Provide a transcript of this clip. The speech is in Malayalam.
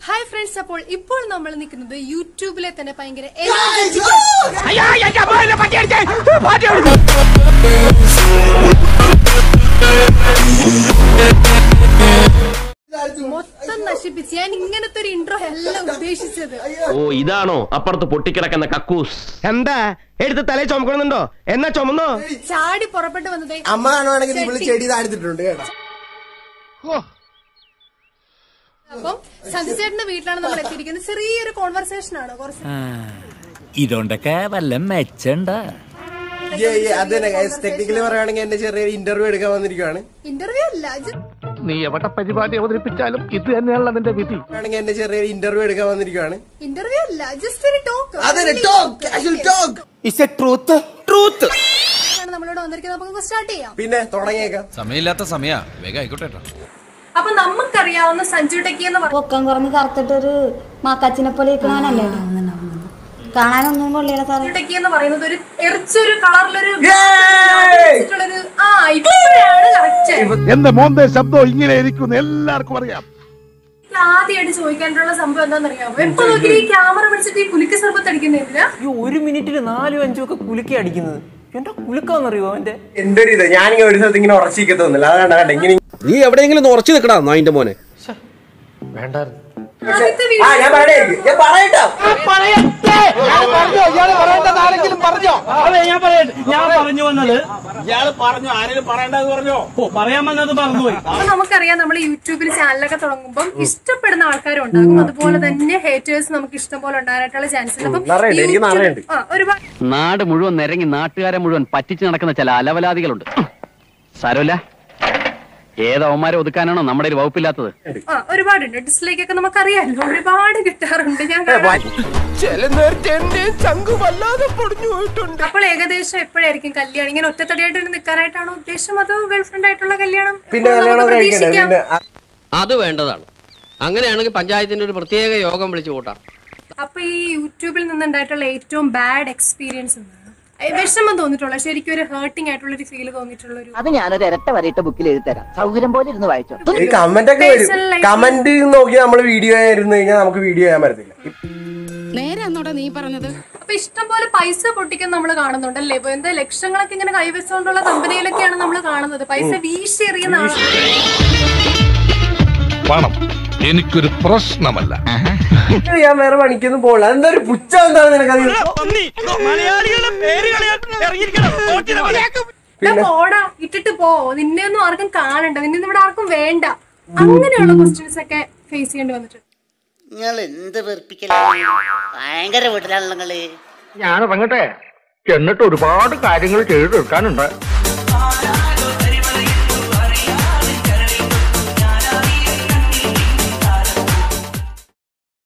ഹായ് ഫ്രണ്ട്സ് അപ്പോൾ ഇപ്പോൾ നമ്മൾ നിൽക്കുന്നത് യൂട്യൂബിലെ തന്നെ ഭയങ്കര മൊത്തം നശിപ്പിച്ച് ഞാൻ ഇങ്ങനത്തെ ഒരു ഇൻട്രോ അല്ല ഉദ്ദേശിച്ചത് ഓ ഇതാണോ അപ്പുറത്ത് പൊട്ടിക്കിടക്കുന്ന കക്കൂസ് എന്താ എടുത്ത് തലേ ചുമക്കണമെന്നുണ്ടോ എന്നാ ചുമന്നോ ചാടി പുറപ്പെട്ട് വന്നതേ അമ്മ കാണുവാണെങ്കിൽ ഇവള് ചെടി താഴ്ത്തിട്ടുണ്ട് കേട്ടോ അപ്പം സഞ്ജുചേട്ടന്റെ വീട്ടിലാണ് നമ്മൾ എത്തിയിരിക്കുന്നത് ചെറിയൊരു കോൺവെർസേഷൻ ആണ് കുറച്ച് ഇതുകൊണ്ടൊക്കെ വല്ല മെച്ചണ്ട ഏ, ഏ, അത് തന്നെ ടെക്നിക്കലി പറയുകയാണെങ്കിൽ എന്റെ ചെറിയ ഇന്റർവ്യൂ എടുക്കാൻ വന്നിരിക്കുവാണ് ഇന്റർവ്യൂ അല്ല ഇത് നീ എവിടെ പരിപാടി അവതരിപ്പിച്ചാലും ഇത് തന്നെയാണല്ലോ നിന്റെ വിധി ആണെങ്കിൽ എന്റെ ചെറിയ ഇന്റർവ്യൂ എടുക്കാൻ വന്നിരിക്കുവാണ് ഇന്റർവ്യൂ അല്ല ജസ്റ്റ് ഒരു ടോക്ക് അതെ ടോക്ക് കാഷ്വൽ ടോക്ക് നമ്മളിവിടെ വന്നിരിക്കുന്നത് നമുക്ക് സ്റ്റാർട്ട് ചെയ്യാം പിന്നെ തുടങ്ങിയേക്കാം സമയമില്ലാത്ത സമയാ വേഗം ആയിക്കോട്ടെ കേട്ടോ അപ്പൊ നമുക്കറിയാവുന്ന സഞ്ജു ടെക്കി എന്ന് പറഞ്ഞ പൊക്കം കുറഞ്ഞ് കറുത്തിട്ടൊരു മാക്കാച്ചിനെ പോലെ ഇരിക്കണവനല്ലേ കാണാനൊന്നും കൊള്ളില്ല സാറേ സഞ്ജു ടെക്കി എന്ന് പറയുന്നത് ഒരു എറിച്ചൊരു കളറിലൊരു വെച്ചിട്ടുള്ളൊരു ആ ഇപ്പോഴാണ് കറക്റ്റ് എന്റെ മോന്റെ ശബ്ദം ഇങ്ങനെ ഇരിക്കുന്നു എല്ലാവർക്കും അറിയാം ആദ്യമായിട്ട് ചോദിക്കാനുള്ള സംഭവം എന്താണെന്നറിയാമോ എപ്പോ നോക്കി ഈ ക്യാമറ പിടിച്ചിട്ട് ഈ കുലുക്ക് സർബത്ത് അടിക്കുന്ന എന്തിനാ ഈ ഒരു മിനിറ്റിൽ നാലും അഞ്ചും ഒക്കെ കുലുക്കി അടിക്കുന്നത് എന്റെ കുലുക്കാന്നറിയോ അവന്റെ എന്റെ ഒരു ഇത് ഞാനിങ്ങനെ ഒരു സ്ഥലത്ത് ഇങ്ങനെ ഉറച്ചിരിക്കത്തൊന്നുമില്ല അതാണ് കണ്ട ഇങ്ങനെ നീ എവിടെയെങ്കിലും ഉറച്ചു നിൽക്കടാ നായിന്റെ മോനെ ആദ്യത്തെ ആ വീഡിയോ ഞാൻ പറയട്ടെ ഞാൻ പറയട്ടോ അതെ ഞാൻ പറയട്ടെ ഞാൻ പറഞ്ഞു വന്നത് ഇയാള് പറഞ്ഞു ആരെങ്കിലും പറയണ്ടെന്ന് പറഞ്ഞോ ഓ പറയാൻ വന്നത് മറന്നുപോയി അപ്പൊ നമുക്കറിയാം നമ്മൾ യൂട്യൂബിൽ ചാനലൊക്കെ തുടങ്ങുമ്പോൾ ഇഷ്ടപ്പെടുന്ന ആൾക്കാരും ഉണ്ടാകും അതുപോലെ തന്നെ ഹേറ്റേഴ്സ് നമുക്ക് ഇഷ്ടം പോലെ ഉണ്ടാകാനായിട്ടുള്ള ചാൻസ് ഉണ്ട് അപ്പം നിറയുണ്ട്, എനിക്ക് YouTube- നിറയുണ്ട്. ആ, ഒരുപാട് നാട് മുഴുവൻ നിരങ്ങി നാട്ടുകാരെ മുഴുവൻ പറ്റിച്ചു നടക്കുന്ന ചില അലവലാദികളുണ്ട് സാരമില്ല ഏതവന്മാരെ ഒതുക്കാനാണോ നമ്മുടെ ഒരു വകുപ്പില്ലാത്തത് ആ ഒരുപാടുണ്ട് ഡിസ്ലൈക്ക് ഒക്കെ നമുക്കറിയാമല്ലോ ഒരുപാട് കിട്ടാറുണ്ട് ഞാൻ കാണാൻ- അപ്പോൾ ഏകദേശം എപ്പോഴായിരിക്കും കല്യാണം ഇങ്ങനെ ഒറ്റത്തടിയായിട്ട് നിൽക്കാനായിട്ടാണോ ഉദ്ദേശം അതോ ഗേൾഫ്രണ്ട് ആയിട്ടുള്ള കല്യാണം പിന്നെ ഇപ്പോൾ കല്യാണം നമുക്ക് കഴിക്കണ്ടേ പ്രതീക്ഷിക്കാം. പിന്നെ ആ, അത് വേണ്ടതാണ് അങ്ങനെയാണെങ്കിൽ പഞ്ചായത്തിന്റെ ഒരു പ്രത്യേക യോഗം വിളിച്ചു കൂട്ടാം അപ്പൊ ഈ യൂട്യൂബിൽ നിന്നുണ്ടായിട്ടുള്ള ഏറ്റവും ബാഡ് എക്സ്പീരിയൻസ് എന്താണ് ഏ, വിഷമം തോന്നിയിട്ടുള്ള ശരിക്കും ഒരു ഹേർട്ടിംഗ് ആയിട്ടുള്ള ഒരു ഫീൽ തോന്നിയിട്ടുള്ള ഒരു അത് ഞാനൊരു ഇരട്ട വരയിട്ട ബുക്കിൽ എഴുതി തരാം സൗകര്യം പോലെ ഇരുന്ന് വായിച്ചോ ഈ കമന്റ് ഒക്കെ വരും Personal life- കമന്റ് നോക്കി നമ്മൾ വീഡിയോ ഇരുന്ന് കഴിഞ്ഞാൽ നമുക്ക് വീഡിയോ ചെയ്യാൻ പറ്റത്തില്ല അപ്പൊ ഇഷ്ടം പോലെ പൈസ പൊട്ടിക്കാൻ നമ്മൾ കാണുന്നുണ്ടല്ലേ ഇപ്പൊ എന്താ ലക്ഷങ്ങളൊക്കെ ഇങ്ങനെ കൈവച്ചുകൊണ്ടുള്ള കമ്പനിയിലൊക്കെയാണ് നമ്മൾ കാണുന്നത് പൈസ വീശി എറിയുന്ന ആളുകൾ പണം എനിക്കൊരു പ്രശ്നമല്ല ഞാൻ വേറെ പണിക്കൊന്നും പോകില്ല എന്താ ഒരു പുച്ഛം എന്താണ് നിനക്കത് മലയാളികളുടെ പേര് കളയാൻ ഇറങ്ങിയിരിക്കണം എടാ പോടാ ഇട്ടിട്ട് പോ നിന്നെ ഒന്നും ആർക്കും കാണണ്ട നിന്നെ ഒന്നും ഇവിടെ ആർക്കും വേണ്ട അങ്ങനെയുള്ള ക്വസ്റ്റ്യൻസ് ഒക്കെ ഫേസ് ചെയ്യേണ്ടി വന്നിട്ടുണ്ട് നിങ്ങൾ എന്ത് വെറുപ്പിക്കലാണ് ഭയങ്കര വീട്ടിലാണല്ലോ നിങ്ങള് ഞാൻ ഇറങ്ങട്ടെ എന്നിട്ട് ഒരുപാട് കാര്യങ്ങൾ ചെയ്തു തീർക്കാനുണ്ട്